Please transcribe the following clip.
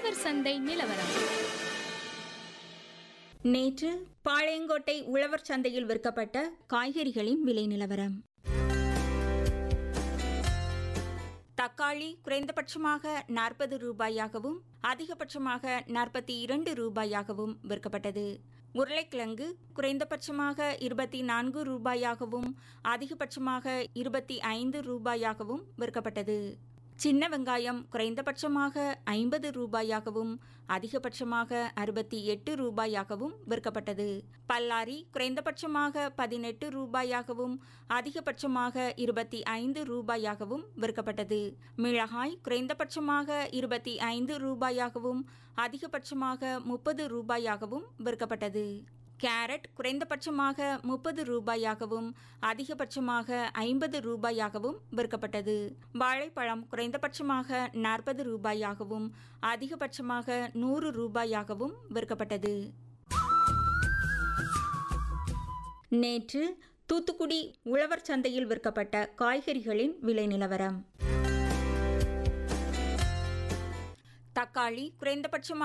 உழவர் சந்தை நிலவரம் நேற்று பாளையங்கோட்டை உழவர் சந்தையில் விற்கப்பட்ட காய்கறிகளின் விலை நிலவரம் தக்காளி குறைந்தபட்சமாக நாற்பது ரூபாயாகவும் அதிகபட்சமாக நாற்பத்தி இரண்டு ரூபாயாகவும் விற்கப்பட்டது உருளைக்கிழங்கு குறைந்தபட்சமாக இருபத்தி நான்கு ரூபாயாகவும் அதிகபட்சமாக இருபத்தி ஐந்து ரூபாயாகவும் விற்கப்பட்டது சின்ன வெங்காயம் குறைந்தபட்சமாக ஐம்பது ரூபாயாகவும் அதிகபட்சமாக அறுபத்தி எட்டு ரூபாயாகவும் விற்கப்பட்டது பல்லாரி குறைந்தபட்சமாக பதினெட்டு ரூபாயாகவும் அதிகபட்சமாக இருபத்தி ஐந்து ரூபாயாகவும் விற்கப்பட்டது மிளகாய் குறைந்தபட்சமாக இருபத்தி ஐந்து ரூபாயாகவும் அதிகபட்சமாக முப்பது ரூபாயாகவும் விற்கப்பட்டது கேரட் குறைந்தபட்சமாக முப்பது ரூபாயாகவும் அதிகபட்சமாக ஐம்பது ரூபாயாகவும் விற்கப்பட்டது வாழைப்பழம் குறைந்தபட்சமாக நாற்பது ரூபாயாகவும் அதிகபட்சமாக நூறு ரூபாயாகவும் விற்கப்பட்டது நேற்று தூத்துக்குடி உழவர் சந்தையில் விற்கப்பட்ட காய்கறிகளின் விலை நிலவரம் தக்காளி குறைந்தபட்சமாக